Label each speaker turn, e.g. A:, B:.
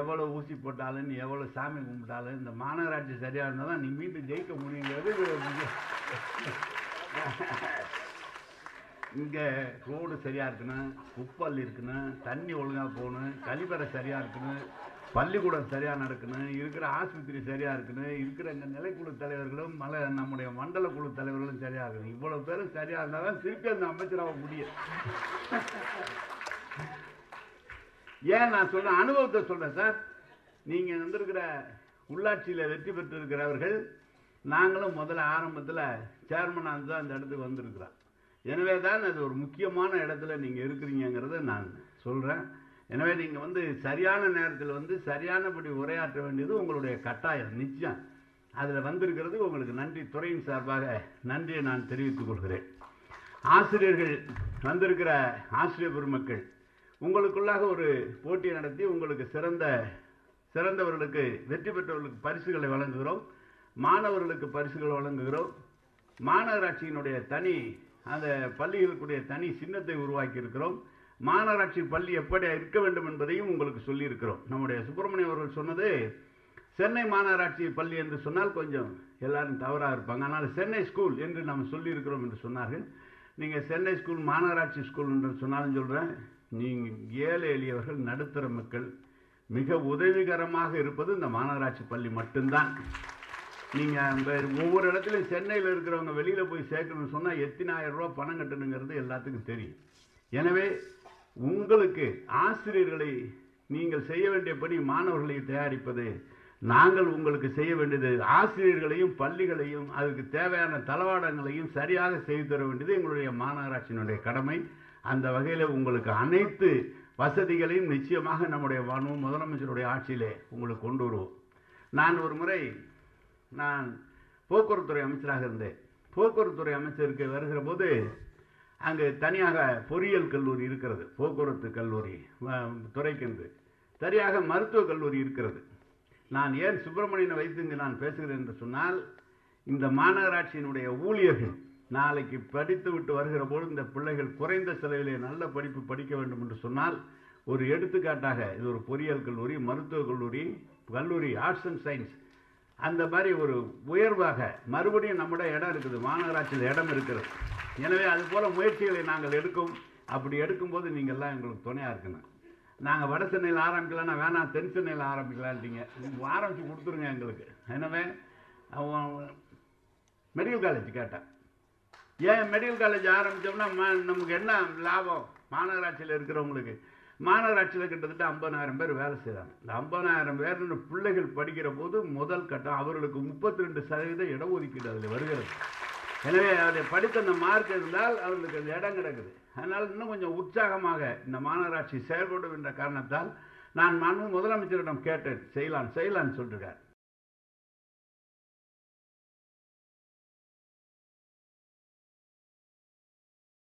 A: எவ்வளோ ஊசி போட்டாலும் நீ எவ்வளோ சாமி கும்பிட்டாலும் இந்த மாநகராட்சி சரியாக இருந்தால் தான் நீ மீண்டும் ஜெயிக்க முடியுங்கிறது இது முக்கிய- இங்கே ரோடு சரியாக இருக்கணும் குப்பல் இருக்கணும் தண்ணி ஒழுங்காக போகணும் கழிப்பறை சரியாக இருக்கணும் பள்ளிக்கூடம் சரியாக நடக்கணும் இருக்கிற ஆஸ்பத்திரி சரியாக இருக்கணும் இருக்கிற இந்த நிலைக்குழு தலைவர்களும் மல நம்முடைய மண்டல குழு தலைவர்களும் சரியாக இருக்கணும் இவ்வளோ பேரும் சரியாக இருந்தால் தான் திருப்பி அந்த அமைச்சராக முடியும் ஏன் நான் சொல்றேன் அனுபவத்தை சொல்றேன் சார் நீங்க வந்திருக்கிற உள்ளாட்சியில் வெற்றி பெற்றிருக்கிறவர்கள் நாங்களும் முதல்ல ஆரம்பத்தில் சேர்மனாக தான் அந்த இடத்துக்கு வந்திருக்கிறோம் எனவே தான் அது ஒரு முக்கியமான இடத்துல நீங்க இருக்கிறீங்கிறத நான் சொல்றேன் எனவே நீங்க வந்து சரியான நேரத்தில் வந்து சரியானபடி உரையாற்ற வேண்டியது உங்களுடைய கட்டாயம் நிச்சயம் அதில் வந்திருக்கிறது உங்களுக்கு நன்றி துறையின் சார்பாக நன்றியை நான் தெரிவித்துக் கொள்கிறேன் ஆசிரியர்கள் வந்திருக்கிற ஆசிரியர் பெருமக்கள் உங்களுக்குள்ளாக ஒரு போட்டி நடத்தி உங்களுக்கு சிறந்த சிறந்தவர்களுக்கு வெற்றி பெற்றவர்களுக்கு பரிசுகளை வழங்குகிறோம் மாணவர்களுக்கு பரிசுகள் வழங்குகிறோம் மாநகராட்சியினுடைய தனி அந்த பள்ளிகளுக்குடைய தனி சின்னத்தை உருவாக்கி இருக்கிறோம் மாநகராட்சி பள்ளி எப்படி இருக்க வேண்டும் என்பதையும் உங்களுக்கு சொல்லியிருக்கிறோம் நம்முடைய சுப்பிரமணியம் அவர்கள் சொன்னது சென்னை மாநகராட்சி பள்ளி என்று சொன்னால் கொஞ்சம் எல்லாரும் தவறாக இருப்பாங்க ஆனால் சென்னை ஸ்கூல் என்று நாம் சொல்லியிருக்கிறோம் என்று சொன்னார்கள் நீங்கள் சென்னை ஸ்கூல் மாநகராட்சி ஸ்கூல் என்று சொன்னாலும் சொல்கிறேன் நீங்கள் ஏழை எளியவர்கள் நடுத்தர மக்கள் மிக உதவிகரமாக இருப்பது இந்த மாநகராட்சி பள்ளி மட்டும்தான் நீங்கள் ஒவ்வொரு இடத்துலையும் சென்னையில் இருக்கிறவங்க வெளியில் போய் சேர்க்கணும்னு சொன்னால் எத்தனாயிரம் ரூபா பணம் கட்டணுங்கிறது எல்லாத்துக்கும் தெரியும் எனவே உங்களுக்கு ஆசிரியர்களை நீங்கள் செய்ய வேண்டிய பணி மாணவர்களை தயாரிப்பது நாங்கள் உங்களுக்கு செய்ய வேண்டியது ஆசிரியர்களையும் பள்ளிகளையும் அதுக்கு தேவையான தளவாடங்களையும் சரியாக செய்து தர வேண்டியது எங்களுடைய மாநகராட்சியினுடைய கடமை அந்த வகையில் உங்களுக்கு அனைத்து வசதிகளையும் நிச்சயமாக நம்முடைய மாண்பு முதலமைச்சருடைய ஆட்சியிலே உங்களுக்கு கொண்டு வருவோம் நான் ஒரு முறை நான் போக்குவரத்துறை அமைச்சராக இருந்தேன் போக்குவரத்துறை அமைச்சருக்கு வருகிற போது அங்கு தனியாக பொறியியல் கல்லூரி இருக்கிறது போக்குவரத்து கல்லூரி அஹ், துறைக்கென்று சரியாக மருத்துவக் கல்லூரி இருக்கிறது நான் ஏன் சுப்பிரமணியனை வைத்து இங்கு நான் பேசுகிறேன் என்று சொன்னால் இந்த மாநகராட்சியினுடைய ஊழியர்கள் நாளைக்கு படித்து விட்டு வருகிற போது இந்த பிள்ளைகள் குறைந்த செலவிலே நல்ல படிப்பு படிக்க வேண்டும் என்று சொன்னால் ஒரு எடுத்துக்காட்டாக இது ஒரு பொறியியல் கல்லூரி மருத்துவக் கல்லூரி கல்லூரி ஆர்ட்ஸ் அண்ட் சயின்ஸ் அந்த மாதிரி ஒரு உயர்வாக மறுபடியும் நம்முடைய இடம் இருக்குது மாநகராட்சியில் இடம் இருக்கிறது எனவே அது போல முயற்சிகளை நாங்கள் எடுக்கும் அப்படி எடுக்கும்போது நீங்கள்லாம் எங்களுக்கு துணையாக இருக்கணும் நாங்கள் வட சென்னையில் ஆரம்பிக்கலாம்னா வேணாம் தென் சென்னையில் ஆரம்பிக்கலான்ட்டீங்க ஆரம்பித்து கொடுத்துருங்க எங்களுக்கு எனவே அவன் மெடிக்கல் காலேஜ் கேட்டேன் ஏன் மெடிக்கல் காலேஜ் ஆரம்பித்தோம்னா ம- நமக்கு என்ன லாபம் மாநகராட்சியில் இருக்கிறவங்களுக்கு மாநகராட்சியில் கிட்டத்தட்ட ஐம்பதாயிரம் பேர் வேலை செய்கிறாங்க இந்த ஐம்பதாயிரம் பேர் பிள்ளைகள் படிக்கிற போது முதல் கட்டம் அவர்களுக்கு முப்பத்தி ரெண்டு சதவீத இடஒதுக்கீடு அதில் வருகிறது எனவே அதை படித்த அந்த மார்க் இருந்தால் அவர்களுக்கு அந்த இடம் கிடக்குது அதனால் இன்னும் கொஞ்சம் உற்சாகமாக இந்த மாநகராட்சி செயல்படும் என்ற காரணத்தால் நான் மாண்பு முதலமைச்சரிடம் கேட்டேன் செய்யலாம் செய்யலாம்னு சொல்லிருக்கார்